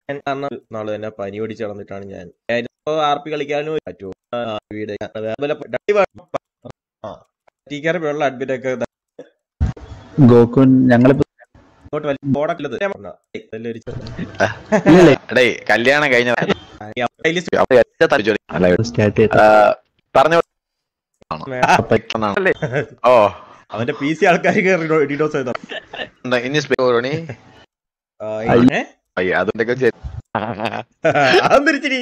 ഞാൻ അന്ന് നാളെ തന്നെ പനി പിടിച്ച് നടന്നിട്ടാണ് ഞാൻ ആർ പി കളിക്കാനും പറ്റുമോ ആ, വീട് അതുപോലെ ഡി വ- ആ ടീക്കാരെ വെള്ള അഡ്മിറ്റ് ഒക്കെ ദാ ഗോകുൻ ഞങ്ങളിപ്പോ ഇങ്ങോട്ട് വലിയ ബോർഡൊക്കെ നല്ലൊരു ഇല്ലല്ലേ എടേ കല്യാണം കഴിഞ്ഞ playlist അവിടെ ഏറ്റവും തലച്ചോറി. അല്ല, സ്റ്റാർട്ട് ചെയ്ത ആ, പറഞ്ഞ വേണം. ഓ അവന്റെ പി സി ആൾക്കാർ ഡിഡോസ് ചെയ്തോ എന്താ, ഇനി സ്പീക്കറോണി ആ, ഏ? അതിന്റെയൊക്കെ ശരി. അതെന്തിരിച്ചിരി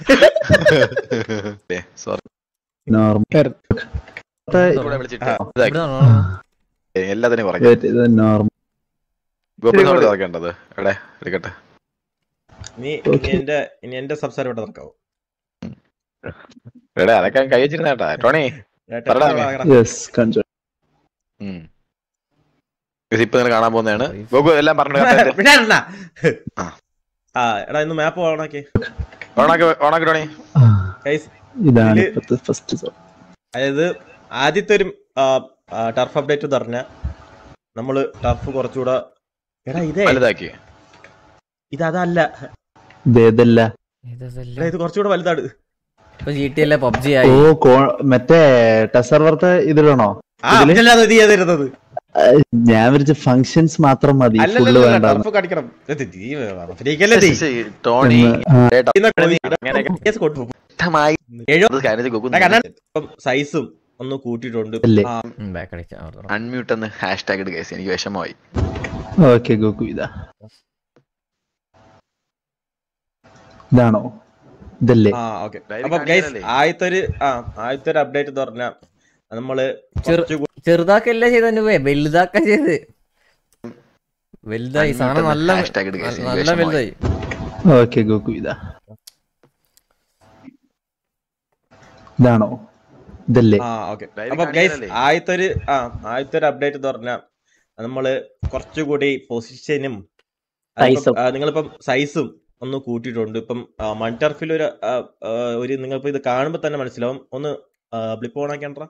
ഏ, sorry. നോർമൽ ഇവിടെ വിളിച്ചിട്ട് ഇതാക്കി. എല്ലാത്തിനും പറഞ്ഞു നോർമൽ ഗോപിനോട് തുറക്കേണ്ടത് എവിടെ എടുക്കട്ടെ നീ ഇനി എന്റെ ഇനി എന്റെ സംസാരം ഇവിടെ നടക്കാവോ എവിടെ അതൊക്കെ കൈ വെച്ചിരുന്ന കേട്ടാ ടോണി പറടാ നീ. യെസ് കൺജോ ഉം. ഇത് ഇപ്പൊ നിങ്ങൾ കാണാൻ പോകുന്നതാണ് ഗോകു എല്ലാം പറഞ്ഞു കേട്ടോ. പിന്നെ അണ്ണാ. ആ. ആ എടാ ഇന്ന് മാപ്പ് ഓണാക്കി ഓണാക്കി ഓണാക്കി ടോണി ഗൈസ് ഇതാണ് ഇതില് ഇപ്പത്തെ ഫസ്റ്റ് സോൺ അതായത് ആദ്യത്തെ ഒരു ടർഫ് അപ്ഡേറ്റ് എന്ന് പറഞ്ഞ നമ്മള് ടർഫ് കുറച്ചുകൂടെ എടാ ഇതേ വലുതാക്കി ഇത് അതല്ല ഇതേതല്ല എടാ, ഇത് കുറച്ചുകൂടെ വലുതാണ് ഇപ്പൊ ജി ടി അല്ലേ പബ്ജി ഓ ആയി കോ മറ്റേ ടെസർവർത്ത് ഇതിടണോ ആ ഇതില്? അതല്ലാതെ നീ തരുന്നത് ഞാൻ വിളിച്ച ഫങ്ഷൻസ് മാത്രം മതി ഫുള്ള് അല്ലല്ല വേണ്ട ടർഫ് കടിക്കണം ഇത് നീ റഫറിക്കല്ലേ നീ? ടോണി ഇന്ന് കളി- അങ്ങനെയൊക്കെ Yes, കൊടുത്തു. ഇഷ്ടമായി എഴു- അത് കാര്യത്തിൽ ഗോകു എടാ, കണ്ണാടി ഇപ്പം സൈസും ഒന്ന് കൂട്ടിയിട്ടുണ്ട് അല്ലേ? ആ, ബാക്ക് അടിച്ചാ അൺമ്യൂട്ട് എന്ന് ഹാഷ് ഇട്ട് കേസ് എനിക്ക് വിഷമമായി ഓക്കെ ഗോകു ഇതാ ഇതാണോ ഇതല്ലേ ആ ഓക്കെ Live അപ്പൊ ഗൈസ് കാണിക്കാനല്ലേ? ആദ്യത്തെ ഒരു ആ ആദ്യത്തെ ഒരു അപ്ഡേറ്റ് എന്ന് പറഞ്ഞാൽ നമ്മള് ചെറു- കുറച്ചുകൂടി ചെറുതാക്കല്ല ചെയ്ത പോയെ വലുതാക്ക ചെയ്ത് വലുതായി സാധനം നല്ല Hashtag ഇട് guys, എനിക്ക് നല്ല വിഷമമായി. വലുതായി ഓക്കെ ഗോകു ഇതാ ഇതാണോ ഇതല്ലേ ആ ഓക്കെ Live അപ്പൊ ഗൈസ് കാണിക്കാനല്ലേ? ആദ്യത്തെ ഒരു ആ ആദ്യത്തെ ഒരു അപ്ഡേറ്റ് എന്ന് പറഞ്ഞാൽ നമ്മള് കുറച്ചുകൂടി പൊസിഷനും Size ഉം. നിങ്ങളിപ്പം സൈസും ഒന്ന് കൂട്ടിയിട്ടുണ്ട് ഇപ്പം മൺടർഫിൽ ഒരു ആ, ആ, ഒരു നിങ്ങളിപ്പോ ഇത് കാണുമ്പോ തന്നെ മനസ്സിലാവും ഒന്ന് ബ്ലിപ്പ് ഓൺ ആക്കിയാണ്ടാ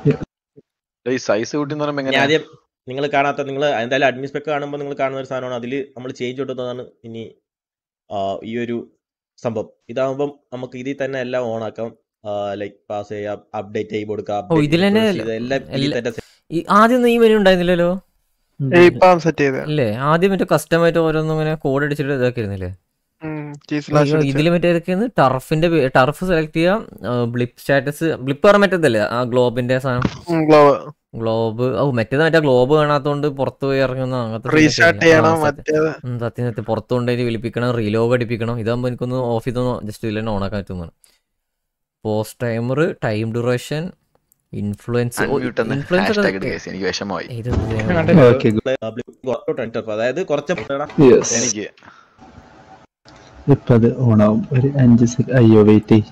ഈ സൈസ് കൂട്ടി എന്ന് പറയുമ്പോ ഞാൻ എങ്ങനെയാ ആദ്യം നിങ്ങൾ കാണാത്ത നിങ്ങൾ എന്തായാലും അഡ്മിൻ സ്പെക്ക് കാണുമ്പോൾ നിങ്ങൾ കാണുന്ന ഒരു സാധനമാണ് അതിൽ നമ്മൾ ചേഞ്ച് കൊണ്ടുവന്നതാണ് ഇനി ആ, ഈ ഒരു സംഭവം ഇതാകുമ്പം നമുക്ക് ഇതിൽ തന്നെ എല്ലാം ഓൺ ആക്കാം ലൈക്ക് പാസ് ചെയ്യാം അപ്ഡേറ്റ് ചെയ്ത് കൊടുക്കാം ഓ, ഇതിൽ തന്നെ update ചെയ്ത് എല്ലാം ഇതിൽ എല്ലാ- തന്നെ ഈ ആദ്യം ഈ മെനു ഉണ്ടായിരുന്നില്ലല്ലോ ഇപ്പം സെറ്റ് ചെയ്ത് അല്ലേ ആദ്യം മറ്റേ കസ്റ്റം ആയിട്ട് ഓരോന്നും ഇങ്ങനെ കോഡ് അടിച്ചിട്ട് ഇതാക്കിയിരുന്നില്ലേ ചീസ് ലാഷ് ഇതിൽ മറ്റേ ഏതൊക്കെയാണ് ടർഫിന്റെ ടർഫ് സെലക്ട് ചെയ്യാം ബ്ലിപ്പ് സ്റ്റാറ്റസ് ബ്ലിപ്പ് പറഞ്ഞ മറ്റേതല്ലേ ആ ഗ്ലോബിന്റെ സാധനം ഗ്ലോവ് ഗ്ലോബ് ഓ മറ്റേത് മറ്റേ ഗ്ലോബ് കാണാത്തോണ്ട് പുറത്ത് പോയി ഇറങ്ങുന്ന അങ്ങനത്തെ റീസ്റ്റാർട്ട് സംഭവമൊക്കെ ചെയ്യണം ആ, സത്യം. മറ്റേത് ഉം, സത്യം സത്യം പുറത്ത് കൊണ്ടുപോയി വിളിപ്പിക്കണം റീലോഗ് അടിപ്പിക്കണം ഇതാകുമ്പോൾ എനിക്കൊന്ന് ഓഫ് ചെയ്തൊന്ന് ജസ്റ്റ് ഇതിൽ തന്നെ ഓണാക്കാൻ പറ്റുന്നതാണ് post timer time duration influence unmute എന്ന് ഹാഷ് ഇട്ട് കേസ് എനിക്ക് വിഷമമായി ഓക്കെ അതായത് കുറച്ച് യെസ് എനിക്ക് ഇപ്പൊ അത് ഓണാവും ഒരു അഞ്ച് സെക്കൻഡ് അയ്യോ വെയിറ്റ് ചെയ്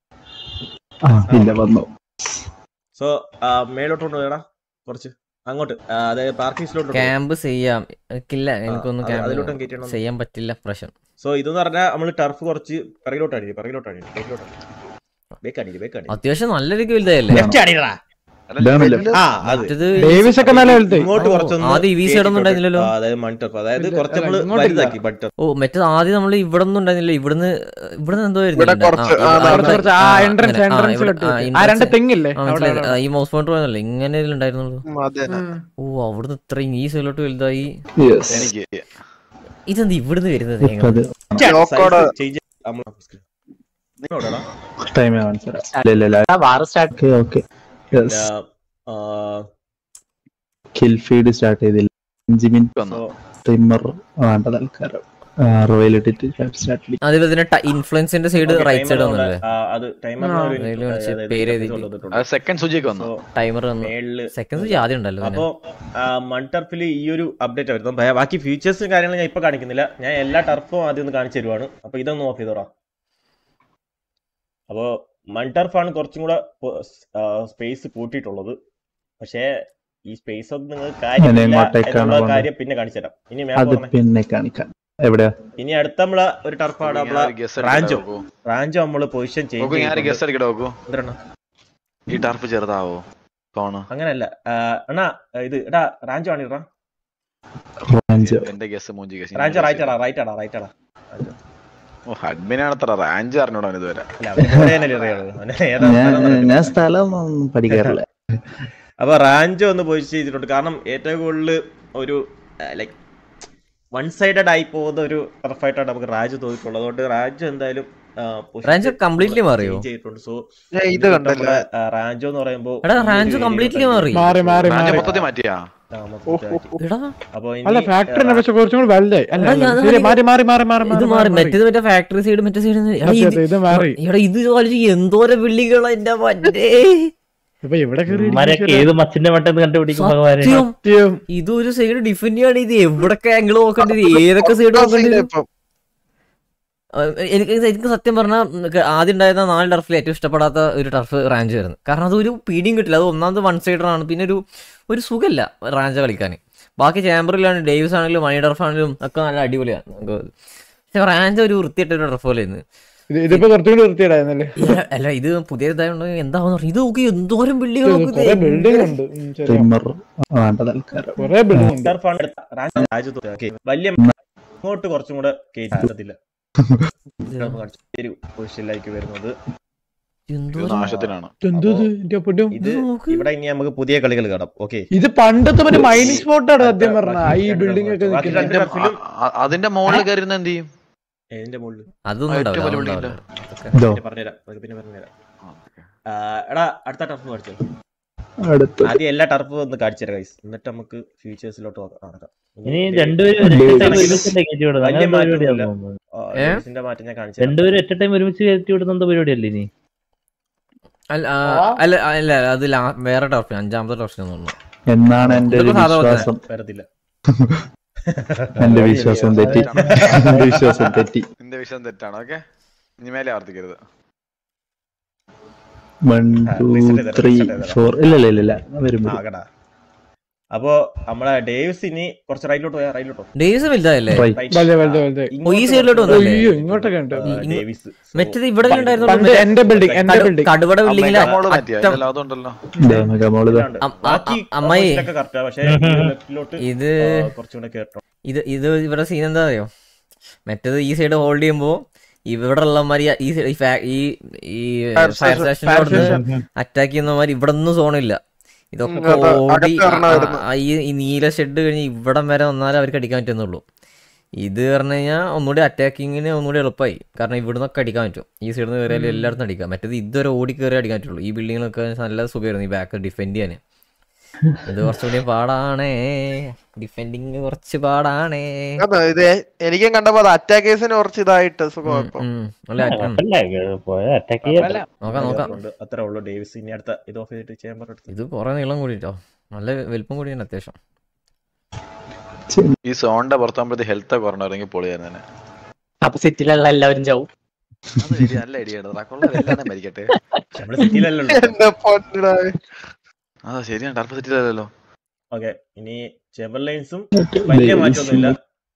ആ ഇല്ല വന്നു സോ മേലോട്ട് കൊണ്ടുപോയടാ കുറച്ച് അങ്ങോട്ട് ആ, അതായത് പാർക്കിംഗ്സിലോട്ട് ക്യാമ്പ് ചെയ്യാം എനിക്കില്ല എനിക്കൊന്നും അത് ക്യാമ്പ് അതിലോട്ടും കയറ്റണം ചെയ്യാൻ പറ്റില്ല പ്രശ്നം സോ ഇതെന്ന് പറഞ്ഞാൽ നമ്മൾ ടർഫ് കുറച്ച് പിറകിലോട്ട് അടിക്കും പിറകിലോട്ട് അടിക്കും പിറകിലോട്ട് ബേക്ക് അടിക്കും ബേക്ക് അടിക്കും അത്യാവശ്യം നല്ല രീതിക്ക് വലുതായല്ലേ ലെഫ്റ്റ് അടിക്കടാ ഇതാണല്ലേ? ആ അത് മറ്റേത് ഡേവിസ് ഒക്കെ നല്ല വലുതായി ഇങ്ങോട്ട് ഓ, കുറച്ചൊന്ന് ആദ്യം ഈ side ഒന്നും ഉണ്ടായിരുന്നില്ലല്ലോ? ആ, അതായത് മൺ ടർഫ് അതായത് ഇല്ല, കുറച്ച് അല്ല, നമ്മള് ഇങ്ങോട്ടില്ല. വലുതാക്കി ബട്ട് ടർഫ് ഓ മറ്റേത് ആദ്യം നമ്മൾ ഇവിടെ ഒന്നും ഉണ്ടായിരുന്നില്ല ഇവിടുന്ന് ഇവിടുന്ന് എന്തോ ഇവിടെ ആയിരുന്നില്ല. കുറച്ച്, ആ, ആ, ഇവിടെ- കുറച്ച്, ഇവിടെ- ആ, ആ, entrance, അങ്ങനെ, ആ, entrance ഇവിടെ- ലിട്ട് ആ, വെച്ചു. ആ entrance- രണ്ട് തെങ്ങില്ലേ ആ, അവിടെ മനസ്സിലായി. അവിടെ. ആ, ഈ മൗസ് പോയിന്റ് പോയതല്ലേ ഇങ്ങനെ ഉണ്ടായിരുന്നുള്ളൂ ഉം, അത് തന്നെ. ഉം. ഓ അവിടുന്ന് ഇത്രയും ഈ സൈഡിലോട്ട് വലുതായി യെസ് എനിക്ക് ഇതെന്ത് ഇവിടുന്ന് വരുന്നത് ഇപ്പൊ അത് ലോക്കോടെ ചേഞ്ച് നിങ്ങളോടാ ടൈം കാണിച്ചു ഇല്ല ഇല്ല okay okay yes kill feed start ചെയ്തില്ല അഞ്ച് മിനിറ്റ് വന്നു ട്രിമ്മർ വേണ്ട തൽക്കാലം റോയൽ ഇട്ടിട്ട് സ്റ്റാർട്ട് അതുപോലെ തന്നെ ഇൻഫ്ലുവൻസിന്റെ സൈഡ് റൈറ്റ് സൈഡ് വന്നല്ലേ അത് ടൈമർ ആ, അതില് കാണിച്ച് പേര് എഴുതിയിട്ട്. അത് സെക്കൻഡ് സുജിക്ക് വന്നു ടൈമർ വന്നു മേളില് സെക്കൻഡ് ആദ്യം ഉണ്ടല്ലോ അപ്പോ മൺ ടർഫിൽ ഈ ഒരു അപ്ഡേറ്റ് വരുന്നത് ബ- ബാക്കി ഫീച്ചേഴ്സും കാര്യങ്ങളും ഞാൻ ഇപ്പൊ കാണിക്കുന്നില്ല ഞാൻ എല്ലാ ടർഫും ആദ്യം ഒന്ന് കാണിച്ചു തരുവാണ് അപ്പൊ ഇതൊന്ന് ഓഫ് ചെയ്തോടാ അപ്പോ മൺ ടർഫാണ് കുറച്ചും കൂടെ സ്പേസ് കൂട്ടിയിട്ടുള്ളത് പക്ഷേ ഈ സ്പേസ് ഒന്നും നിങ്ങൾ കാര്യമില്ല എങ്ങോട്ടേക്കാണ് എന്നുള്ള പോകുന്നത്? കാര്യം പിന്നെ കാണിച്ചു തരാം ഇനി അത് മാപ്പ് പറഞ്ഞേ പിന്നെ കാണിക്കാം എവിടെയാ ഇനി അടുത്ത നമ്മളെ ഒരു ടർഫാണ് നമ്മളെ റാഞ്ചോ റാഞ്ചോ നമ്മള് പൊസിഷൻ നോക്കൂ ഞാൻ ചേഞ്ച് ഗസ് അടിക്കട്ടെ നോക്കൂ എന്താണ് ഈ ടർഫ് ചെറുതാവോ കോണ് അങ്ങനല്ല ആ, അണ്ണാ ഇത് എടാ റാഞ്ചോ ആണ് ഇടാ റാഞ്ചോ എന്റെ ഗസ് മൂഞ്ചി ഗസ് റാഞ്ചോ റൈറ്റ് ആടാ റൈറ്റ് ആടാ റൈറ്റ് ആടാ ഓ അഡ്മിനാണ് അത്ര റാഞ്ച് അറിഞ്ഞോടാ ഇതുവരെ അല്ല അവന് പറയാനല്ലേ അറിയുള്ളൂ അവന് ഏതാ സ്ഥലം ഞാൻ എന്നറിയില്ല. ഞാൻ സ്ഥലം ഒന്നും പഠിക്കാറില്ല അപ്പൊ റാഞ്ചോ ഒന്ന് പോയി ചെയ്തിട്ടുണ്ട് കാരണം ഏറ്റവും കൂടുതൽ ഒരു ലൈക്ക് വൺ സൈഡഡ് ആയി പോകുന്ന ഒരു ടർഫായിട്ടാണ് നമുക്ക് റാജ് തോന്നിയിട്ടുള്ളത് അതുകൊണ്ട് റാജ് എന്തായാലും ആ, position റാഞ്ച് completely മാറിയോ? change ചെയ്തിട്ടുണ്ട് സോ ഞാൻ ഇത് കണ്ടല്ല റാഞ്ചോ എന്ന് പറയുമ്പോ എടാ ഈ ഒരു റാഞ്ച് area കംപ്ലീറ്റ്ലി കൊണ്ട് മാറി മാറി മാറി റാഞ്ച് മാറി മൊത്തത്തിൽ മാറ്റിയാ ആ, മൊത്തത്തിൽ മാറ്റി. എടാ അപ്പൊ ഇനി, അല്ല ഫാക്ടറിനെ ആ, പക്ഷെ കുറച്ചും കൂടി വലുതായി അല്ല എടാ, അല്ല, ഞാൻ ശരി, അത് മാറി മാറി മാറി മാറി ഇത് മാറി മറ്റേത് മറ്റേ ഫാക്ടറി സൈഡ് മറ്റേ സൈഡ് എടാ അതെ, ഇത് അതെ, ഇത് മാറി എടാ ഇത് കളിച്ച് എന്തോരം ബിൽഡിങ്ങുകളാ എന്റെ മറ്റേ ഇപ്പൊ ഇവിടെ കേറി ഇവന്മാരൊക്കെ ഇരിക്കുന്ന ഏത് മച്ചിന്റെ മട്ടെന്ന് കണ്ടുപിടിക്കും ഭഗവാനെ സത്യം സത്യം. ഇതൊരു സൈഡ് ഡിഫെൻഡ് ചെയ്യാണ് ഇത് എവിടൊക്കെ ആംഗിൾ നോക്കേണ്ടത് ഏതൊക്കെ സൈഡ് ആ side നോക്കേണ്ടത് ഇപ്പം. ആ, എനിക്ക് എനിക്ക് സത്യം പറഞ്ഞാൽ ആദ്യം ഉണ്ടായിരുന്ന നാല് ടർഫിൽ ഏറ്റവും ഇഷ്ടപ്പെടാത്ത ഒരു ടർഫ് റാഞ്ച് ആയിരുന്നു കാരണം അതൊരു പീഡിയും കിട്ടില്ല അത് ഒന്നാമത് വൺ സൈഡറാണ് പിന്നെ ഒരു ഒരു സുഖമില്ല റാഞ്ച് കളിക്കാൻ ബാക്കി ചാമ്പറിലാണ് ഡേവിസ് ആണെങ്കിലും മണി ടർഫ് ആണെങ്കിലും ഒക്കെ നല്ല അടിപൊളിയാണ് നമുക്ക് പക്ഷെ റാഞ്ച് ഒരു വൃത്തിയിട്ട ഒരു ടർഫ് പോലെ ഇന്ന് ഇത് ഇതിപ്പോ കുറച്ചും കൂടി വൃത്തിയിടായിരുന്നല്ലേ അല്ല ഇത് പുതിയ ഇതായതുകൊണ്ട് എന്താണെന്ന് പറഞ്ഞു ഇത് നോക്കി എന്തോരം ബിൽഡിംഗ് കൊറേ ബിൽഡിംഗ് ഉണ്ട് ഉം, ശരിയാ. ട്രിമ്മർ വേണ്ട തൽക്കാലം കൊറേ ബിൽഡിംഗ് ഉണ്ട് turf ആണ് എടുത്ത റാഞ്ച് രാജ് തോന്നി. Okay. വലിയ ഇങ്ങോട്ട് കുറച്ചും കൂടെ കേറ്റില്ല ഒരു പൊസിഷനിലേക്ക് വരുന്നത് ഇത് എന്തോരം നാശത്തിനാണ് എന്തോ ഇത് എന്റെ പൊന്നും. ഇത് ഇവിടെ ഇനി നമുക്ക് പുതിയ കളികൾ കാണാം ഓക്കെ ഇത് പണ്ടത്തെ മറ്റേ മൈനിങ് സ്പോട്ടാണ് സത്യം പറഞ്ഞ ഈ ബിൽഡിംഗ് ഒക്കെ ബാക്കി നിൽക്കുന്നത് രണ്ട് turf ലും അ- അ- അതിന്റെ മുകളിൽ കയറുന്ന എന്ത് ചെയ്യും ഇതിന്റെ മുകളിൽ അതൊന്നും ഏറ്റവും ഉണ്ടാവില്ല വലിയ അതൊന്നും building ഉണ്ടാവില്ല. ഇതോ പിന്നെ പറഞ്ഞുതരാം അതൊക്കെ പിന്നെ പറഞ്ഞുതരാം ആ, എടാ അടുത്ത ടർഫ് കാണിച്ചോ അടുത്ത് ആദ്യം എല്ലാ ടർഫും ഒന്ന് കാണിച്ചു തരാം ഗൈസ് എന്നിട്ട് നമുക്ക് ഫ്യൂച്ചേഴ്സിലോട്ട് നടക്കാം ഇനി രണ്ടുപേരും ഒരു Davis. ടൈം ഒരുമിച്ച് കയറ്റി വിടുന്നത് വലിയ അങ്ങനെ പരിപാടിയാണ് മാറ്റമൊന്നുമില്ല. തോന്നുന്നത് ആ, ഏ? ഡേവിസിന്റെ മാറ്റം ഞാൻ കാണിച്ചു തരാം. രണ്ടുപേരും ഒറ്റ ടൈം ഒരുമിച്ച് കയറ്റി വിടുന്ന എന്തോ പരിപാടിയല്ലേ ഇനി അല്ല ആ, അല്ല അല്ല അത് ലാ- വേറെ ടർഫ് അഞ്ചാമത്തെ ടർഫിന് തോന്നുന്നു എന്നാണ് എന്റെ ഒരു ഇതിപ്പോ സാധാ പോലെ വിശ്വാസം വരത്തില്ല എന്റെ വിശ്വാസം തെറ്റി എന്റെ വിശ്വാസം തെറ്റി നിന്റെ വിഷയം തെറ്റാണ് ഓക്കെ ഇനി മേലെ ആവർത്തിക്കരുത് വൺ ആ, ടു reset ചെയ്തരാം, ത്രീ reset ചെയ്തരാം. ഫോർ ഇല്ല ഇല്ല ഇല്ല ഇല്ല വരും വരും. ആകടാ അപ്പോ നമ്മളെ ഡേവിസ് ഇനി കുറച്ച് റൈറ്റിലോട്ട് പോയാ റൈറ്റിലോട്ടോ ഡേവിസ് വലുതായല്ലേ Right. വലുത് വലുത് വലുത് ഓ, ഈ side ലോട്ട് വന്നല്ലേ? അയ്യോ ഇങ്ങോട്ടൊക്കെ ഉണ്ട് ഈ- ഇങ്ങ് ഡേവിസ് മറ്റേത് ഇവിടെ പണ്ട് ഉണ്ടായിരുന്നു എന്റെ ബിൽഡിംഗ് എന്റെ ബിൽഡിംഗ് കടുവട ബിൽഡിങ്ങിലെ അമ്മ മോള് മാറ്റിയാ ഇല്ലല്ലോ, അതുണ്ടല്ലോ ഇതാ മെഗാ മോള് ഇതാ. അം- അ- ബാക്കി അ- അമ്മായി. ഒക്കെ കറക്റ്റാ പക്ഷേ ലെഫ്റ്റിലോട്ട് ഇത് കുറച്ചുകൂടെ കേട്ടോ ഇത് ഇത് ഇവിടെ സീൻ എന്താ അറിയോ മറ്റേത് ഈ സൈഡ് ഹോൾഡ് ചെയ്യുമ്പോ ഇവിടെ ഉള്ളമാര് ഈ side- ഈ ഫാ- ഈ ഈ Fire ഫയർ station- സ്റ്റേഷനിലോട്ട് അറ്റാക്ക് ചെയ്യുന്നമാര് ഇവിടെ ഒന്നും സോണില്ല ഇതൊക്കെ ഉം, അതാ, ഓടി അകത്ത് വരണം ആ- ആയിരുന്നു. ആ ഈ ഈ നീല ഷെഡ് കഴിഞ്ഞ് ഇവിടം വരെ വന്നാലേ അവർക്ക് അടിക്കാൻ പറ്റുന്നുള്ളൂ ഇത് പറഞ്ഞു കഴിഞ്ഞാൽ ഒന്നുകൂടി അറ്റാക്കിങ്ങിന് ഒന്നുകൂടി എളുപ്പമായി കാരണം ഇവിടുന്നൊക്കെ അടിക്കാൻ പറ്റും ഈ സൈഡിൽ നിന്ന് കയറിയാലും എല്ലായിടത്തും അടിക്കാം മറ്റേത് ഇതുവരെ ഓടി കയറി അടിക്കാൻ പറ്റുള്ളൂ ഈ ബിൽഡിങ്ങിലൊക്കെ നല്ല സുഖമായിരുന്നു ഈ ബാക്ക് ഡിഫെൻഡ് ചെയ്യാൻ ഇത് കുറച്ചുകൂടി പാടാണേ ഡിഫെൻഡിങ് കുറച്ച് പാടാണേ അതാ ഇത് എനിക്കും കണ്ടപ്പോ അത് അറ്റാക്കേഴ്സിന് കുറച്ച് ഇതായിട്ട് സുഖം ഇപ്പൊ ഉം, അല്ല ഉം, കുഴപ്പമില്ല പോയ അറ്റാക്ക് ചെയ്യാം നോക്കാം നോക്കാം ഉണ്ട് അത്രേ ഉള്ളൂ ഡേവിസ് ഇനി അടുത്ത ഇത് ഓഫ് ചെയ്തിട്ട് ചേമ്പർ എടുത്ത് ഇത് കുറെ നീളം കൂടിട്ടോ നല്ല വലിപ്പം കൂടിയാണ് അത്യാവശ്യം ഈ സോണിന്റെ പുറത്താകുമ്പോഴത്തെ ഹെൽത്ത് കുറഞ്ഞിറങ്ങി പൊളിയായിരുന്നു തന്നെ അപ്പൊ സിറ്റിയിലുള്ള എല്ലാവരും ചാവും അത് ശരി, നല്ല ഐഡിയ മരിക്കട്ടെ നമ്മള് സിറ്റിയിലല്ലോ എന്റെ പൊന്നിടാ ആ ശരിയാണ് ടർഫ് സെറ്റിലല്ലോ ഓക്കെ ഇനി ചേമ്പർ ലൈൻസും വലിയ മാറ്റമൊന്നുമില്ല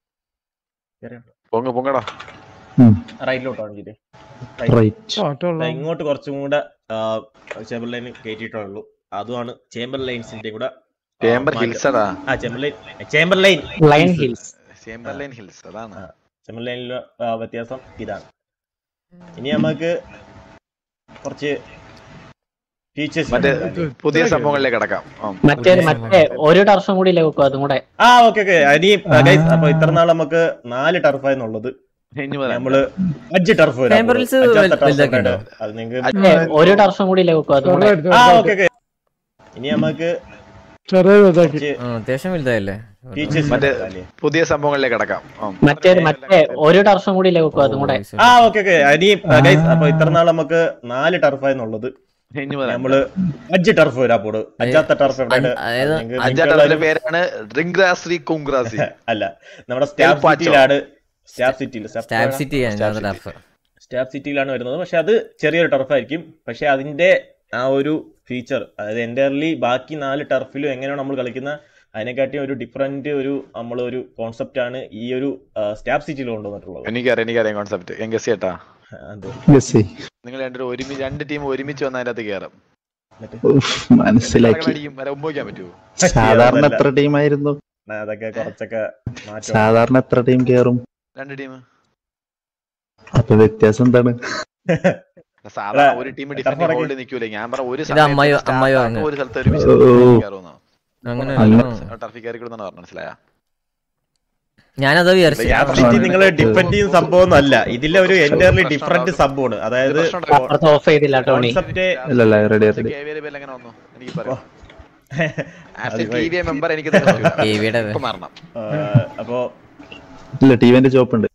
പൊങ്ങ പൊങ്ങടാ റൈറ്റിലോട്ടാണ് ചെയ്തേ റൈറ്റ് ഓട്ടമുള്ള ഇങ്ങോട്ട് കുറച്ചും കൂടെ ചേമ്പർ ലൈൻ കയറ്റിയിട്ടുള്ളൂ അതുമാണ് ചേമ്പർ ലൈൻസിന്റെ കൂടെ ആ, ചേംബർ മാറ്റം. ഹിൽസടാ ആ chamber line chamber line lion Hills Chamberlain Hills അതാണ് ആ. ചേമ്പർ ലൈനിലെ ആ, വ്യത്യാസം ഇതാണ് ഇനി നമുക്ക് കുറച്ച് ഫീച്ചേഴ്സ് മറ്റേ പുതിയ സംഭവങ്ങളിലേക്ക് കടക്കാം ആ. മറ്റേ മറ്റേ ഒരു ടർഷം കൂടി ഇല്ലേ വെക്കും അതും കൂടെ ആ ഓക്കെ ഓക്കെ ഇനി ഗൈസ് അപ്പൊ ഇത്ര നാൾ നമുക്ക് നാല് ടർഫായെന്നുള്ളത് ഇനി മുതൽ നമ്മള് അഞ്ച് ടർഫ് വരാൻ Chamber പോകുന്നു. Hills അഞ്ചാമത്തെ വൽ- turf വലുതാക്കിയിട്ടുണ്ടോ? ഉണ്ട്. അത് നിങ്ങൾക്ക് മറ്റേ ഒരു ടർഷം കൂടി ഇല്ലേ വെക്കും അതും കൂടെ ആ ഓക്കെ ഓക്കെ ഇനി നമുക്ക് ചെറിയ ഇതാക്കി കുറച്ച് ആ, അത്യാവശ്യം വലുതായല്ലേ ഫീച്ചേഴ്സ് മറ്റേ പുതിയ സംഭവങ്ങളിലേക്ക് കടക്കാം ആ. മറ്റേ മറ്റേ ഒരു ടർഷം കൂടി ഇല്ലേ വെക്കും അതും കൂടെ ആ ഓക്കെ ഓക്കെ ഇനി ഗൈസ് അപ്പൊ ഇത്ര നാൾ നമുക്ക് നാല് ടർഫായെന്നുള്ളത് ഇനി മുതൽ നമ്മള് അഞ്ച് ടർഫ് വരാൻ പോണു അഞ്ചാമത്തെ ടർഫ് എവിടെയാണ് അതായത് അത് നിങ്ങൾക്ക് അഞ്ചാം നിങ്ങൾക്കുള്ള ടർഫിന്റെ പേരാണ് റിംഗ്രാസ്രി കുംഗ്രാസി അല്ല നമ്മുടെ സ്റ്റാഫ് എൽപാച്ചോ. സിറ്റിയിലാണ് സ്റ്റാഫ് സിറ്റിയിൽ സ്റ്റാബ് സിറ്റി അഞ്ചാമത്തെ ടർഫ് സ്റ്റാഫ് സിറ്റിയിലാണ് വരുന്നത് പക്ഷെ അത് ചെറിയൊരു ടർഫായിരിക്കും പക്ഷെ അതിന്റെ ആ ഒരു ഫീച്ചർ അതായത് എൻ്റയർലി ബാക്കി നാല് ടർഫിലും എങ്ങനെയാണ് നമ്മൾ കളിക്കുന്ന അതിനെക്കാട്ടി ഒരു ഡിഫറെന്റ് ഒരു നമ്മൾ ഒരു കോൺസെപ്റ്റ് ആണ് ഈ ഒരു സ്റ്റാഫ് സിറ്റിയിൽ കൊണ്ടുവന്നിട്ടുള്ളത് എനിക്കറിയാം എനിക്കറിയാം കോൺസെപ്റ്റ് എങ്കിൽ ചേട്ടാ അത് ഗസി നിങ്ങൾ രണ്ടുപേരും ഒരുമിച്ച് രണ്ട് ടീം ഒരുമിച്ച് വന്ന് അതിനകത്ത് കയറും എന്നിട്ട് ഉഫ്, മനസ്സിലാക്കി അടിക്കും വരെ ഉപയോഗിക്കാൻ പറ്റുമോ സാധാരണ അതല്ല. എത്ര ടീമായിരുന്നു അതൊക്കെ കുറച്ചൊക്കെ മാറ്റം സാധാരണ എത്ര ടീം കേറും രണ്ട് ടീം അപ്പൊ വ്യത്യാസം എന്താണ് സാധാരണ എടാ, ഒരു ടീം ടർഫ് ഡിഫൻഡിങ് ഇറക്കി. ഹോൾഡ് നിൽക്കൂലേ ഞാൻ പറഞ്ഞ ഒരു ഇത് അമ്മായി- സമയത്ത് അമ്മായി start പറഞ്ഞു. ആക്കും, ഒരു സ്ഥലത്ത് ഒരുമിച്ച് ഓ, ഓ, ഓ. കയറുമെന്നോ? അങ്ങനെ അങ്ങനെ. ടർഫിൽ കയറിക്കൊള്ളുന്നാണ് പറഞ്ഞത് മനസ്സിലായ ഞാനത് വിചാരിച്ചു യാഥാർത്ഥ്യത്തിൽ നിങ്ങൾ ഡിപ്പെൻഡ് ചെയ്യുന്ന സംഭവം ഒന്നും അല്ല ഇതിലെ ഒരു എൻറ്റയർലി പ്രശ്നം ഡിഫറെന്റ് ഉണ്ടാകും. സംഭവമാണ് അതായത് അപ്പുറത്ത് ഓഫ് ചെയ്തില്ല ടോണി കോൺസെപ്റ്റ് അല്ലല്ല റെഡി റെഡി എങ്ങനെ വന്നു എനിക്ക് പറയാം ആസ് അത് എ ടി വി മെമ്പർ എനിക്ക് ഇത് പറ്റൂല. ടിവിയുടെ ഇപ്പൊ മാറണം അപ്പോ ഇല്ല ടിവിന്റെ ചോപ്പ് ഉണ്ട്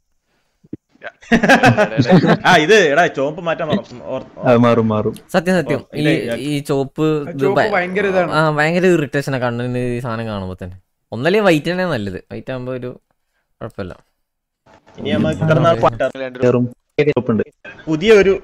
ആ ഇത് എടാ ചോപ്പ് മാറ്റാൻ ഓർ- ഓർ- അത് മാറും മാറും സത്യം സത്യം ഓ, ഈ ഇത് ഈ ചോപ്പ് ഇത് ചോപ്പ് ഭയ- ഭയങ്കര ഇതാണ്. ആ ഭയങ്കര ഇറിറ്റേഷനാ കണ്ണിന് ഈ സാധനം കാണുമ്പോ തന്നെ ഒന്നല്ലേ വൈറ്റ് തന്നെ നല്ലത് വൈറ്റ് ആകുമ്പോ ഒരു കുഴപ്പമില്ല ഇനി നമുക്ക് ഇത്ര നാൾ കയറും ചോപ്പ് ഉണ്ട് പുതിയ ഒരു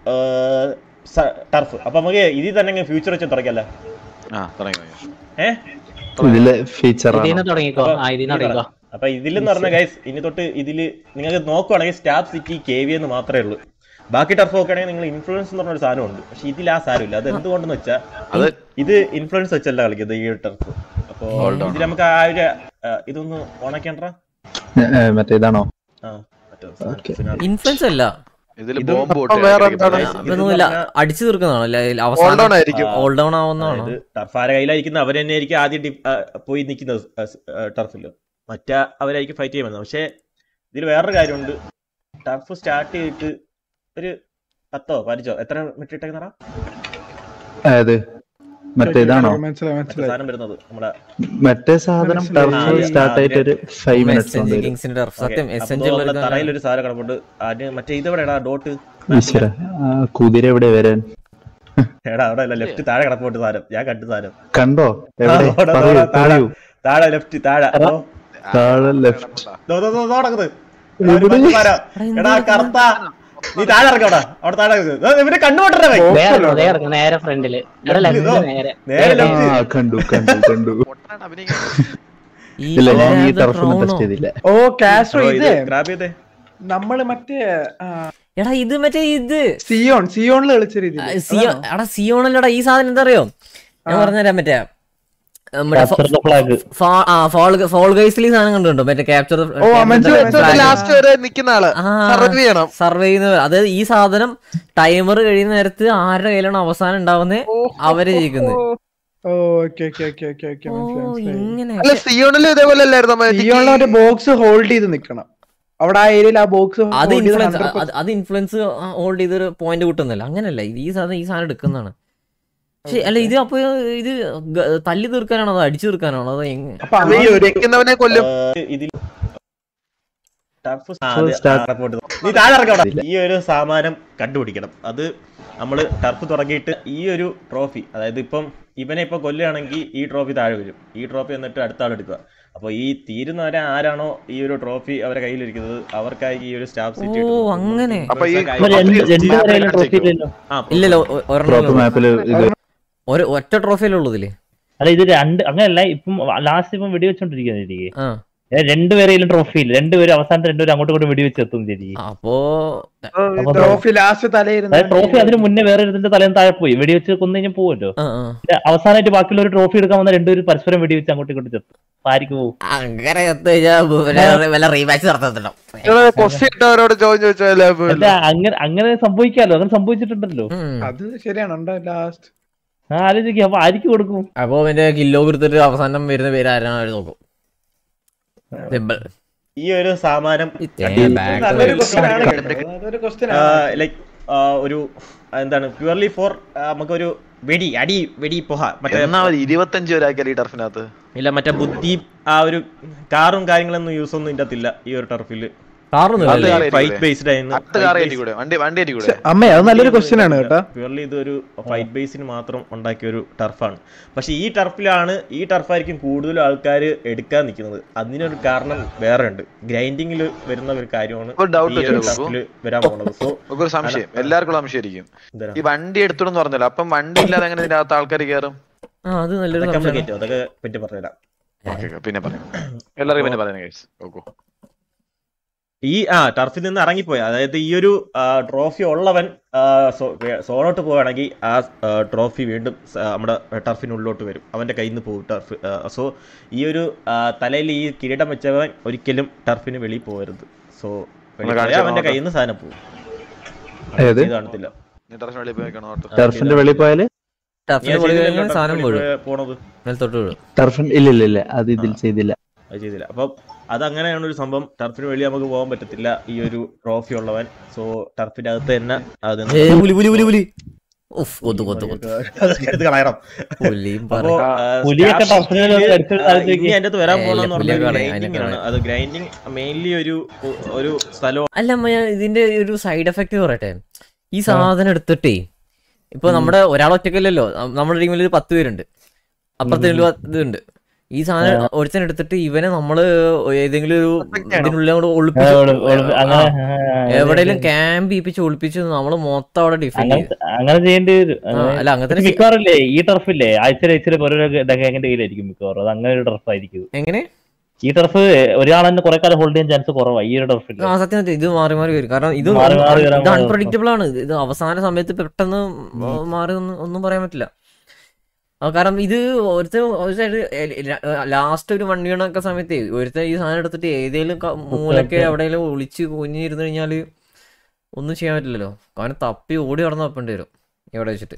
ടർഫ് അപ്പൊ നമുക്ക് ഇതിൽ തന്നെ ഫ്യൂച്ചർ വെച്ച് തുടക്കല്ലേ ആ തുടങ്ങി തുടങ്ങി. ഏഹ് ഇതിലെ ഫീച്ചർ ആണ് ഇതിന്ന് തുടങ്ങിക്കോ ആ ഇതിന്ന് തുടങ്ങിക്കോ അപ്പൊ ഇതിലെന്ന് പറഞ്ഞ ഗൈസ് ഇനി തൊട്ട് ഇതില് നിങ്ങൾക്ക് നോക്കുവാണെങ്കിൽ സ്റ്റാഫ് സിറ്റി കെ വി എന്ന് മാത്രമേ ഉള്ളൂ ബാക്കി ടർഫ് നോക്കുകയാണെങ്കിൽ നിങ്ങൾ ഇൻഫ്ലുവൻസ് എന്ന് പറഞ്ഞ ഒരു സാധനമുണ്ട് പക്ഷെ ഇതിൽ ആ സാധനമില്ല അത് എന്തുകൊണ്ടെന്ന് വെച്ചാൽ അത് ഇത് ഇൻഫ്ലുവൻസ് വെച്ചല്ല കളിക്കുന്നത് ഈ ടർഫ് അപ്പോ Hold on. ഇതിൽ നമുക്ക് ആ ഒരു ആ, ഇതൊന്ന് ഓണാക്കേണ്ട മറ്റേ ഇതാണോ ആ മറ്റേ Okay. സാധനം. ഇൻഫ്ലുവൻസ് അല്ല ഇതില് ഇത് ബോംബ് അപ്പം വേറെ എന്താണ്? അതൊന്നുമില്ല അടിച്ചു തീർക്കുന്നതാണോ അല്ലെ Hold on അവസാനം ആയിരിക്കും ഓൾ ഡൗൺ ആവുന്നതാണോ അതായത് ടർഫ് ആരെ കയ്യിലായിരിക്കുന്ന അവർ തന്നെ ആയിരിക്കും ആദ്യം ഡി- ആ, പോയി നിൽക്കുന്നത് ടർഫിൽ മറ്റേ അവരായിരിക്കും ഫൈറ്റ് ചെയ്യുന്നത് പക്ഷേ ഇതിൽ വേറൊരു കാര്യമുണ്ട് ടർഫ് സ്റ്റാർട്ട് ചെയ്തിട്ട് ഒരു പത്തോ പതിനഞ്ചോ എത്ര മിനിറ്റ് ഇട്ടേക്കുന്നറ അതായത് മറ്റേ ഇതാണോ മനസ്സിലായി മറ്റേ മനസ്സിലായി സാധനം വരുന്നത് നമ്മുടെ മറ്റേ സാധനം ടർഫ് മനസ്സിലായി. സ്റ്റാർട്ട് ആയിട്ട് ഒരു ഫൈവ് മിനിറ്റ്സ് കൊണ്ട് വരും കിങ്സിന്റെ ടർഫ് സത്യം Okay. എസെൻഷ്യൽ അപ്പോ നമ്മുടെ തറയിൽ ഒരു സാധനം കിടപ്പുണ്ട് അതിന് മറ്റേ ഇത് എവിടെയാ ഡോട്ട് ഈശ്വര ആ, കുതിര എവിടെ വരാൻ എടാ അവിടെ അല്ല ലെഫ്റ്റ് താഴെ കിടപ്പുണ്ട് സാധനം ഞാൻ കണ്ടു സാധനം കണ്ടോ എവിടെ ആ, അവിടെ, പറയൂ അവിടെ, താഴെ. പറയൂ താഴെ ലെഫ്റ്റ് താഴെ ദോ, താഴെ ലെഫ്റ്റ് ദോ, ദോ, ദോ, ദോ കിടക്കുന്നത്. ഒരു മഞ്ഞ സാധനം. എടാ കറുത്ത നീ താഴെ ഇറക്കാം അവിടെ അവിടെ താഴെ ഇറക്ക്. ദോ, ഇവന്റെ കണ്ണുപൊട്ടേ നേരെ ഇറങ്ങ്, നേരെ ഇറങ്ങ്, നേരെ ഫ്രണ്ടില് എടാ ലെഫ്റ്റ് നേരെ നേരെ ആ ലെഫ്റ്റ് കണ്ടു കണ്ടു കണ്ടു പൊട്ടനാണ് അഭിനയിക്കുന്നത്. ഇല്ല ഞാൻ ഈ ടർഫൊന്നും ടെസ്റ്റ് ചെയ്തില്ല ഓ കാസ്ട്രോ ഇത് ഗ്രാബ് ചെയ്തേ നമ്മള് മറ്റേ ആ, എടാ ഇത് മറ്റേ ഇത് സിയോൺ സിയോണിൽ കളിച്ച രീതി ആ, സിയോ എടാ സിയോണല്ലടാ ഈ സാധനം എന്താ അറിയോ ഞാൻ പറഞ്ഞുതരാം മറ്റേ നമ്മുടെ Capture the flag. ഫോൾ ഗൈസിൽ ഈ സാധനം കണ്ടുണ്ടോ മറ്റേ ക്യാപ്ചർ ഓ, മനസ്സിലായി, ലാസ്റ്റ് വരെ നിക്കുന്ന ആള് സർവ് ചെയ്യണം സർവേ ചെയ്യുന്ന അതായത് ഈ സാധനം ടൈമർ കഴിയുന്ന നേരത്ത് ആരുടെ കയ്യിലാണ് അവസാനം ഉണ്ടാവുന്നത് അവര് ജയിക്കുന്നത് okay okay okay okay okay ഓ മനസ്സിലായി മനസ്സിലായി. ഇങ്ങനെ അല്ല സിയോണിലും ഇതേപോലെ അല്ലായിരുന്നു സിയോണിൽ ഒരു ബോക്സ് ഹോൾഡ് ചെയ്ത് നിക്കണം അവിടെ ആ ഏരിയയിൽ ആ ബോക്സ് അത് ഇൻഫ്ലുവൻസ് അത് ഇൻഫ്ലുവൻസ് ഹോൾഡ് ചെയ്തൊരു പോയിന്റ് കിട്ടുന്നില്ല അങ്ങനല്ല ഇത് ഈ സാധനം ഈ സാധനം എടുക്കുന്നതാണ് പക്ഷെ അല്ല ഇത് അപ്പൊ ഇത് ഗ- തല്ലി തീർക്കാനാണോ അതോ അടിച്ചു തീർക്കാനാണോ അതോ എങ്ങനെ അപ്പൊ ഈ വെക്കുന്നവനെ കൊല്ലും ഇതിൽ ടർഫ് start- നീ താഴെ ഇറക്കാം അവിടെ. ഈ ഒരു സാമാനം കണ്ടുപിടിക്കണം അത് നമ്മൾ ടർഫ് തുടങ്ങിയിട്ട് ഈ ഒരു ട്രോഫി അതായത് ഇപ്പം ഇവനെ ഇപ്പൊ കൊല്ലുകയാണെങ്കിൽ ഈ ട്രോഫി താഴെ വരും ഈ ട്രോഫി എന്നിട്ട് അടുത്ത ആൾ എടുക്കുക അപ്പോൾ ഈ തീരുന്നവരെ ആരെയാണോ ഈ ഒരു ട്രോഫി അവരെ കയ്യിലിരിക്കുന്നത് അവർക്കായി ഈ ഒരു സ്റ്റാഫ് സീറ്റ് ഓ, അങ്ങനെ. അപ്പൊ ഈ അപ്പൊ രണ്ട് രണ്ട് വരെയുള്ള ട്രോഫി ഇല്ലല്ലോ ഇല്ലല്ലോ ഒ- ഡ്രോപ്പ് ഒരെണ്ണം മാപ്പിൽ ഇത് ഒരു ഒറ്റ ട്രോഫിയല്ലേ ഉള്ളൂ ഇതില് അല്ല ഇത് രണ്ട് അങ്ങനല്ല ഇപ്പം ലാസ്റ്റ് ഇപ്പം വെടിവെച്ചോണ്ടിരിക്കുന്ന എനിക്ക് ആ രണ്ടുപേരെയും ട്രോഫി ഇല്ല രണ്ടുപേരും അവസാനത്തെ രണ്ടുപേരും അങ്ങോട്ടും ഇങ്ങോട്ടും വെടിവെച്ച് എത്തും ശരി അപ്പോ ട്രോഫി ലാസ്റ്റ് തലയിരുന്ന അതായത് ട്രോഫി അതിന് മുന്നേ വേറെ ഇതിന്റെ തലേന്ന് താഴെ പോയി വെടിവെച്ച് കൊന്നു കഴിഞ്ഞാൽ പോകുമല്ലോ ആ, ആ. പിന്നെ അവസാനമായിട്ട് ബാക്കിയുള്ള ഒരു ട്രോഫി എടുക്കാൻ വന്ന രണ്ടുപേരും പരസ്പരം വെടിവെച്ച് അങ്ങോട്ടും ഇങ്ങോട്ടും ചെത്തും അപ്പൊ ആർക്ക് പോകും അങ്ങനെ എത്തി കഴിഞ്ഞാൽ വല്ല- വല്ല റീമാച്ച് നടത്തത്തില്ലോ ക്വസ്റ്റ്യൻ ഇട്ടവരോട് ചോദ്യം ചോദിച്ചാലേ അല്ല അങ്ങനെ അങ്ങനെ സംഭവിക്കാലോ അങ്ങനെ സംഭവിച്ചിട്ടുണ്ടല്ലോ അത് ശരിയാണ് ഉണ്ടോ ലാസ്റ്റ് ആ ആലോചിക്കുക അപ്പൊ ആർക്ക് കൊടുക്കും അപ്പൊ അവന്റെ കില്ലോ കൊടുത്തിട്ട് അവസാനം വരുന്ന പേര് ആരാണ് അവര് നോക്കും Simple. ഈ ഒരു സാമാനം ഈ തേങ്ങ back നല്ലൊരു വരും. ക്വസ്റ്റ്യൻ ആണ് അതൊരു ക്വസ്റ്റ്യൻ ആണ് ലൈക്ക് ഒരു ആ, എന്താണ് പ്യുവർലി ഫോർ നമുക്കൊരു വെടി അടി വെടി പൊഹ മറ്റേ എന്നാ ഇരുപത്തഞ്ച് പേരാക്കിയാൽ ഈ ടർഫിനകത്ത് ഇല്ല മറ്റേ ബുദ്ധി ആ ഒരു കാറും കാര്യങ്ങളൊന്നും യൂസ് ഒന്നും ഇല്ലത്തില്ല ഈ ഒരു ടർഫിൽ കാറൊന്നും അത് ഇല്ലല്ലേ? കാറ് ഫൈറ്റ് ബേസ്ഡ് അടുത്ത കാർ കയറ്റി കൂടെ വണ്ടി വണ്ടി കയറ്റി കൂടെ അമ്മേ അത് നല്ലൊരു ക്വസ്റ്റ്യൻ ആണ് കേട്ടോ പ്യുവർലി ഇതൊരു ഫൈറ്റ് ബേസിന് മാത്രം ഉണ്ടാക്കിയ ഒരു ടർഫാണ് പക്ഷെ ഈ ടർഫിലാണ് ഈ ടർഫായിരിക്കും കൂടുതലും ആൾക്കാർ എടുക്കാൻ നിൽക്കുന്നത് അതിനൊരു കാരണം വേറെ ഉണ്ട് ഗ്രൈൻഡിങ്ങിൽ വരുന്ന ഒരു കാര്യമാണ് ഒരു doubt ഈ ഒരു വെച്ചോ, ടർഫിൽ വരാൻ പോകുന്നത് സോ നമുക്ക് ഒരു സംശയം എല്ലാവർക്കും സംശയമായിരിക്കും എന്താണ് ഈ വണ്ടി എടുത്തോന്ന് പറഞ്ഞല്ലോ അപ്പം വണ്ടി ഇല്ലാതെ എങ്ങനെ ഇതിന്റെ അകത്ത് ആൾക്കാർ കയറും ആ അത് നല്ലൊരു അതൊക്കെ സംശയമാണ്. കയറ്റും അതൊക്കെ പറ്റി പറഞ്ഞുതരാം ഓക്കെ പിന്നെ പറയാം എല്ലാവർക്കും പിന്നെ പറയാം ഗൈസ് ഓക്കോ ഈ ആ ടർഫിൽ നിന്ന് ഇറങ്ങിപ്പോയി അതായത് ഈ ഒരു ട്രോഫി ഉള്ളവൻ സോളോട്ട് പോവുകയാണെങ്കിൽ ആ ട്രോഫി വീണ്ടും സ- നമ്മുടെ ടർഫിനുള്ളിലോട്ട് വരും അവന്റെ കയ്യിൽ നിന്ന് പോകും ടർഫ് സോ ഈ ഒരു തലയിൽ ഈ കിരീടം വെച്ചവൻ ഒരിക്കലും ടർഫിന് വെളിയിൽ പോകരുത് സോ ഒന്ന് കാണിച്ച് അവന്റെ നോക്കാം. കയ്യിൽ നിന്ന് സാധനം പോകും ഏത്? ഇത് കാണത്തില്ല നീ ടെറസിന് വെളിയിൽ പോയി വെക്കണം ഓർത്ത്. ടർഫിന്റെ വെളിയിൽ പോയാല് നീ ടഫിന് അത് പൊളി ചെയ്തില്ലല്ലോ, കഴിഞ്ഞാൽ സാധനം ടർഫിൽ വീഴും കൂടെ പോണത് മേൽത്തോട്ട് വീഴും ടർഫിൻ ഇല്ല ഇല്ല ഇല്ല അത് ഇതിൽ ചെയ്തില്ല അത് ചെയ്തില്ല അപ്പം അതങ്ങനെയാണ് ഒരു സംഭവം ടർഫിന് വെളി നമുക്ക് പോകാൻ പറ്റത്തില്ല ഈ ഒരു ട്രോഫി ഉള്ളവൻ സോ ടർഫിന്റെ അകത്ത് തന്നെ അത് ഏ പുലി പുലി പുലി പുലി ഉഫ് കൊത്തു കൊത്തു കൊത്തു അതൊക്കെ എടുത്ത് കളയണം പുലിയും അപ്പോ പറ ആ, പുലിയൊക്കെ സ്റ്റാഫ് ടർഫിനെ ഷീറ്റില്, അടിച്ച് ആ, താഴത്തേക്ക് ഇനി അതിന്റെ അകത്ത് വരാൻ ഏ, പോണെന്ന് ഇല്ല, പറഞ്ഞാൽ പുലിയൊക്കെ കളയും, ഗ്രൈൻഡിങ് ആണ് അതിനൊക്കെ അത് ഗ്രൈൻഡിങ് മെയിൻലി ഒരു ഒരു സ്ഥലം അല്ല അമ്മ ഞാൻ ഇതിന്റെ ഒരു സൈഡ് എഫക്ട് പറയട്ടെ ഈ സാധനം എടുത്തിട്ടേ ഇപ്പൊ നമ്മുടെ ഒരാൾ ഒറ്റക്കല്ലല്ലോ നം- നമ്മുടെ ടീമിൽ ഒരു പത്ത് പേരുണ്ട് അപ്പുറത്തെ ഒരു പത്ത് ഇതുണ്ട് ഈ സാധനം ഒരുത്തൻ എടുത്തിട്ട് ഇവനെ നമ്മള് ഏതെങ്കിലും ഒരു ഇതിനുള്ളിൽ അങ്ങോട്ട് ഒളിപ്പിച്ചു അങ്ങനെ ആ, എവിടെയെങ്കിലും ക്യാമ്പ് ചെയ്യിപ്പിച്ച് ഒളിപ്പിച്ച് നമ്മള് മൊത്തം അവിടെ ഡിഫെൻഡ് അങ്ങനെ ചെയ്യും അങ്ങനെ ചെയ്യേണ്ടി വരും ആ, അങ്ങനെ- അല്ല അങ്ങനെ പക്ഷെ തന്നെ മിക്കവാറില്ലേ ഈ ടർഫില്ലേ ആഴ്ചയിൽ ആഴ്ചയിൽ ഓരോ ഡഗാങ്ങിന്റെ കയ്യിലായിരിക്കും മിക്കവാറും അത് അങ്ങനെ ഒരു ടർഫ് ആയിരിക്കും എങ്ങനെ ഈ ടർഫ് ഒരാൾ തന്നെ കുറെ കാലം ഹോൾഡ് ചെയ്യാൻ ചാൻസ് കുറവാണ് ഈ ഒരു ടർഫിൽ ആ സത്യം സത്യം ഇത് മാറി മാറി വരും കാരണം ഇത് മാറി മാറി വരാൻ ഇത് പോകുന്നത്. അൺപ്രഡിക്റ്റബിൾ ആണ് ഇത് അവസാന സമയത്ത് പെട്ടെന്ന് മാറി ഒന്നും ഒന്നും പറയാൻ പറ്റില്ല ആ, കാരണം ഇത് ഒരുത്ത ഒരു സൈഡ് ലാസ്റ്റ് ഒരു വണ്ടി വീണൊക്കെ സമയത്ത് ഒരുത്ത ഈ സാധനം എടുത്തിട്ട് ഏതെങ്കിലും ക- മൂലൊക്കെ എവിടെയെങ്കിലും ഒളിച്ച് കുഞ്ഞിരുന്ന് കഴിഞ്ഞാല് ഒന്നും ചെയ്യാൻ പറ്റില്ലല്ലോ കാരണം തപ്പി ഓടി നടന്ന് തപ്പേണ്ടി വരും എവിടെ വെച്ചിട്ട്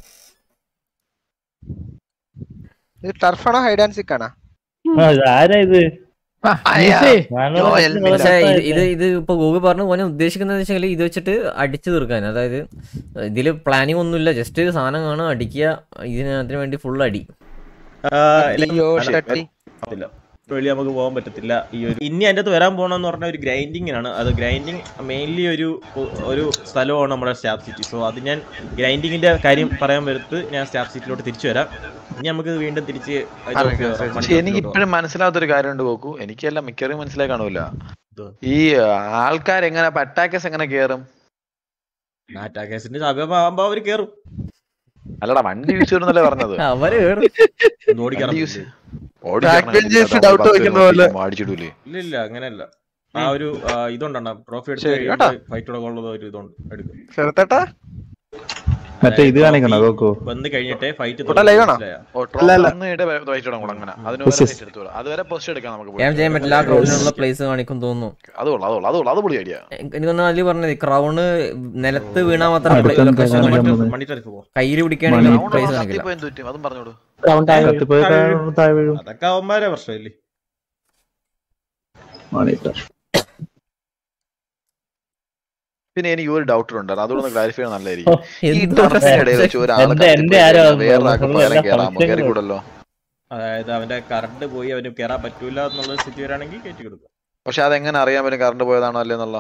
ഇത് ടർഫാണോ ഹൈഡ് ആൻഡ് സിക്ക് ആണോ ആരാ ഇത് അയ്യാ. ഞാനോട് യോ, കുറച്ച് എൽമിന. പക്ഷേ ഇത് രസമായിട്ട് ഇത് ഇത് ഇപ്പൊ ഗൂഗിൾ പറഞ്ഞു പോലെ ഉദ്ദേശിക്കുന്നത് വെച്ചാൽ ഇത് വെച്ചിട്ട് അടിച്ചു തീർക്കാൻ അതായത് ഇതില് പ്ലാനിങ് ഒന്നുമില്ല ജസ്റ്റ് സാധനം കാണുക അടിക്കുക ഇതിനകത്തിന് വേണ്ടി ഫുൾ അടി ആ, like, അയ്യോ അല്ല, ഷട്ടി പറ്റില്ല വെളി നമുക്ക് പോകാൻ പറ്റത്തില്ല ഈ ഒരു ഇനി അതിന്റെ അകത്ത് വരാൻ പോകണമെന്ന് പറഞ്ഞ ഒരു ഗ്രൈൻഡിങ്ങിനാണ് അത് ഗ്രൈൻഡിങ് മെയിൻലി ഒരു ഒരു സ്ഥലമാണ് നമ്മുടെ സ്റ്റാഫ് സിറ്റി സോ അത് ഞാൻ ഗ്രൈൻഡിങ്ങിന്റെ കാര്യം പറയാൻ വരുത്ത് ഞാൻ സ്റ്റാഫ് സിറ്റിയിലോട്ട് തിരിച്ചു വരാം ഇനി നമുക്ക് വീണ്ടും തിരിച്ച് പക്ഷെ എനിക്ക് ഇപ്പോഴും മനസ്സിലാവാത്തൊരു കാര്യമുണ്ട് നോക്കൂ എനിക്കെല്ലാം മിക്കവാറും മനസ്സിലായി കാണൂല ഇത്. ഈ ആൾക്കാർ എങ്ങനെ അറ്റാക്കേഴ്സ് എങ്ങനെ കേറും കേസിന്റെ സമയമാകുമ്പോ അവര് കേറും അല്ലടാ വണ്ടി യൂസ് ചെയ്യുന്നല്ലേ പറഞ്ഞത് അവര് കേറും ഒന്ന് ഓടിക്കാൻ വണ്ടി use- ഓടി Back കയറണം. benches ഇല്ലാത്ത doubt പത്ത് പേര് വെക്കുന്ന പോലെ. നോക്കിയിട്ട് അടിച്ചിടൂലേ ഇല്ല ഇല്ല അങ്ങനെയല്ല ആ ഒരു ആ, ഇതുണ്ടെണ്ണ ട്രോഫി എടുത്ത് ശരി, കേട്ടോ. ഫൈറ്റ് തുടങ്ങുള്ളത് ഒരു ഇതുണ്ട് എടുക്കും ചെറുത്തേട്ടാ മറ്റേ ഇത് കാണിക്കണോ നോക്കൂ വന്ന് കഴിഞ്ഞിട്ടേ ഫൈറ്റ് ഇവിടെ live ആണോ? ഓ, അല്ല, അല്ല. ട്രോഫി വന്നിട്ട് വൈറ്റ് തുടങ്ങും അങ്ങനെ അതിന് Yes, yes. എടുത്തു അതുവരെ പോസ്റ്റ് എടുക്കാം നമുക്ക് ഞാൻ പോയി. ചെയ്യാൻ പറ്റില്ല ആ ക്രൗഡിനുള്ള പ്ലേസ് കാണിക്കും തോന്നുന്നു അത് കൊള്ളാം അത് കൊള്ളാം അത് കൊള്ളാം അത് പൊളി ഐഡിയ എനിക്കൊന്ന് അതിൽ പറഞ്ഞത് ക്രൗണ് നിലത്ത് വീണാൽ മാത്രം അടുത്ത ലൊക്കേഷൻ കാണിക്കാൻ കാണിക്കും പോകുന്നത്. മണി ടർഫ് പോവാം കയ്യിൽ പിടിക്കുകയാണെങ്കിൽ മണി- പ്ലേസ് കാണിക്കില്ല കത്തിപ്പോ എന്ത് പറ്റും അതും പറഞ്ഞോളൂ ഗ്രൗണ്ട് ആയി കത്തി പോയി താഴെ വീഴും അതൊക്കെ അവന്മാരെ പ്രശ്നമില്ലേ മോണിറ്റർ പിന്നെ എനിക്ക് ഒരു ഡൗട്ട് ഉണ്ട് അതുകൊണ്ട് ക്ലാരിഫൈ ചെയ്യാൻ നല്ലതായിരിക്കും ഈ എന്തോ ടർഫിന്റെ ഇടയിൽ വെച്ച് ഒരാളെ എന്റെ- എന്റെ ആരോ വേറൊരാൾക്ക് full പകരം എല്ലാ കയറാമോ സംശയങ്ങളും. കയറിക്കൂടല്ലോ അതായത് അവന്റെ കറണ്ട് പോയി അവന് കയറാൻ പറ്റൂല എന്നുള്ള സ്ഥിതി വരാണെങ്കിൽ കയറ്റി കൊടുക്കുക പക്ഷെ അതെങ്ങനെ അറിയാൻ പറ്റും കറണ്ട് പോയതാണോ അല്ലേന്നുള്ള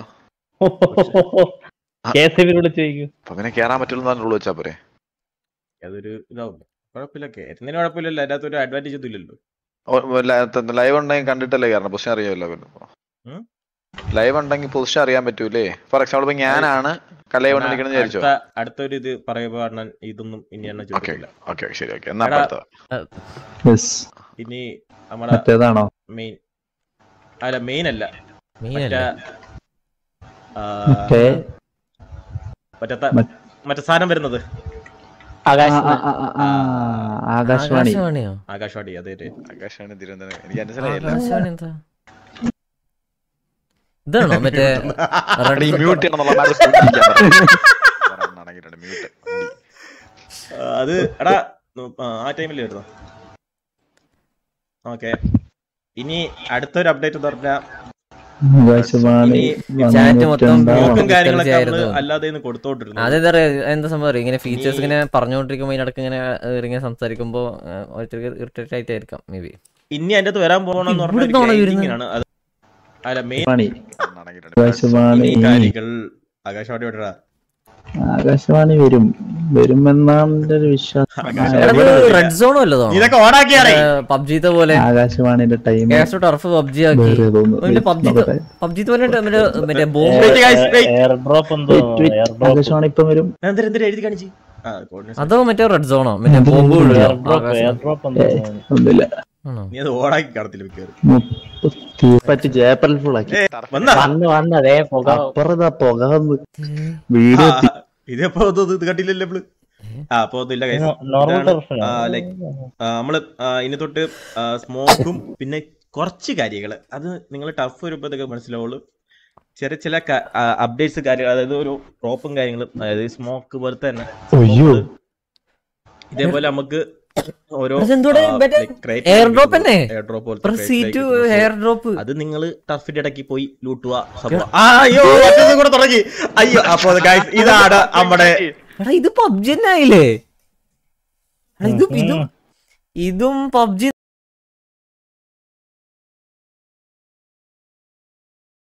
കെ എസ് എഫ് വിളിച്ച് ചോദിക്കും അപ്പൊ പിന്നെ കയറാൻ പറ്റുള്ളൂ റൂൾ വെച്ചാ പോരെ അതൊരു ഇതാവും കുഴപ്പമില്ല കയറ്റുന്നതിന് കുഴപ്പമില്ലല്ലോ അതിനകത്ത് ഒരു അഡ്വാൻറ്റേജ് ഒന്നും ഇല്ലല്ലോ ലൈവ് ഉണ്ടെങ്കിൽ കണ്ടിട്ടല്ലേ കാരണം പൊസിഷൻ അറിയാമല്ലോ ഉം? ലൈവ് ഉണ്ടെങ്കിൽ പൊസിഷൻ അറിയാൻ പറ്റൂലേ ഫോർ എക്സാമ്പിൾ ഇപ്പൊ ഞാനാണ് ലൈവ് ഉണ്ടെങ്കിൽ വിചാരിച്ചോ അടുത്ത അടുത്തൊരു ഇത് പറയുമ്പോ അണ്ണൻ ഇതൊന്നും ഇനി എണ്ണ ഓക്കെ ചോദിക്കില്ല ഓക്കെ ശരി ഓക്കെ എന്നാ എടാ, അടുത്ത യെസ് ഇനി നമ്മുടെ മറ്റേതാണോ മെയിൻ അല്ല മെയിൻ അല്ല മറ്റേ മീനല്ല ആ, മറ്റേ മറ്റേ ത- മറ്റേ സാധനം വരുന്നത് ആ, ആകാശ് ആ, ആ, ആ, ആ, ആകാശവാണി ആകാശവാണിയോ ആകാശവാണി അതെ അതെ ആകാശാണ് തിരുവനന്തപുരം എനിക്ക് മനസ്സിലായില്ല ആകാശവാണി എന്താ ഇതാണോ മറ്റേ ഈ മ്യൂട്ട് ചെയ്യണമെന്നുള്ള മാറ്റർ മ്യൂട്ട് ആ, അത് എടാ നോ- ആ, ആ ടൈമിൽ വരുന്നോ ഓക്കെ ഇനി അടുത്തൊരു അപ്ഡേറ്റ് എന്ന് പറഞ്ഞാൽ ആകാശവാണി ചാറ്റ് മൊത്തം വന്നിട്ടുണ്ടാവും. ബ്ലോക്കും കാര്യങ്ങളൊക്കെ ആയിരുന്നു. നമ്മള് അല്ലാതെ ഇന്ന് കൊടുത്തോണ്ടിരുന്നു അതെന്താ പറയാ എന്താ സംഭവം അറിയോ? ഇങ്ങനെ ഫീച്ചേഴ്സ് ഈ- ഇങ്ങനെ പറഞ്ഞുകൊണ്ടിരിക്കുമ്പോ ഇതിനടക്ക് ഇങ്ങനെ ഏഹ്, ഇങ്ങനെ സംസാരിക്കുമ്പോ ഏഹ്, ഓരോരുത്തർക്ക് ഇറിറ്റേറ്റ് ആയിട്ടായിരിക്കാം മേ ബി ഇനി അതിന്റെ അകത്ത് വരാൻ പോകണമെന്ന് ഇവിടുന്നാണോ പറഞ്ഞാൽ വരുന്നത്? ആണ് അത് അല്ല മെയിൻ വാണി ആകാശവാണി കാര്യങ്ങൾ ആകാശവാണി വിടടാ ആകാശവാണി വരും വരുമെന്നാണ് എൻ്റെ ഒരു വിശ്വാസം ആകാശവാണി റെഡ് സോൺ വല്ലതാണോ ഇതൊക്കെ ഓണാക്കിയാറേ പബ്ജിത്തെ പോലെ ആകാശവാണിയുടെ ടൈം കേസ് ടർഫ് പബ്ജി ആക്കി വേറെ തോന്നുന്നു പിന്നെ പബ്ജി നോക്കട്ടെ. പബ്ജി പോലെ മറ്റേ മറ്റേ bomb Wait, guys, wait. Air drop എന്തോ Wait, wait. എയർ ഡ്രോപ്പ് ആകാശവാണി ഇപ്പം വരും എന്തിനാ എന്തിനാ എഴുതി കാണിച്ച് ആ coordinates. അതോ മറ്റേ റെഡ് സോണോ മറ്റേ ബോംബ് വിടുക എയർ ഡ്രോപ്പ് എയർ ആകാശം. ഡ്രോപ്പ് എന്തോ ഒന്നുമില്ല ആണോ? നീ അത് ഓണാക്കി കാണത്തില്ല മിക്കവാറും മുപ്പത്തി പറ്റി ജേപ്പൽ ഫുൾ ആക്കി വന്നാ വന്ന് വന്ന് അതേ പുക അപ്പുറതാ പുക വന്ന് വീഡിയോ ആ, ഇതിപ്പോ ഇത് ഇത് കണ്ടില്ലല്ലോ നമ്മള് ആ അപ്പൊ ഒന്നുമില്ല guys. നോർമൽ ഇതാണ്, ടർഫ് ആ, like, ആ, നമ്മള് ആ, ഇനി തൊട്ട് സ്മോക്കും പിന്നെ കുറച്ച് കാര്യങ്ങള് അത് നിങ്ങൾ ടഫ് വരുമ്പോഴത്തേക്ക് മനസ്സിലാവുള്ളൂ ചെറിയ ചില അപ്ഡേറ്റ്സ് കാര്യങ്ങൾ അതായത് ഒരു ഡ്രോപ്പും കാര്യങ്ങളും അതായത് സ്മോക്ക് പോലത്തെ തന്നെ അയ്യോ ഇതേപോലെ നമുക്ക് ഓരോ അതെന്തോടെ മറ്റേ air drop തന്നെ? സീറ്റ് ഹെയർ ഡ്രോപ്പ് അത് നിങ്ങൾ ടർഫിന്റെ ഇടയ്ക്ക് പോയി ലൂട്ടുക സംഭവം ആ, അയ്യോ മറ്റേത് കൂടെ തുടങ്ങി അയ്യോ അപ്പൊ guys, ഇതാണ് നമ്മുടെ എടാ ഇത് പബ്ജി തന്നെ ആയില്ലേ എടാ, ഇതും ഇതും ഇതും പബ്ജി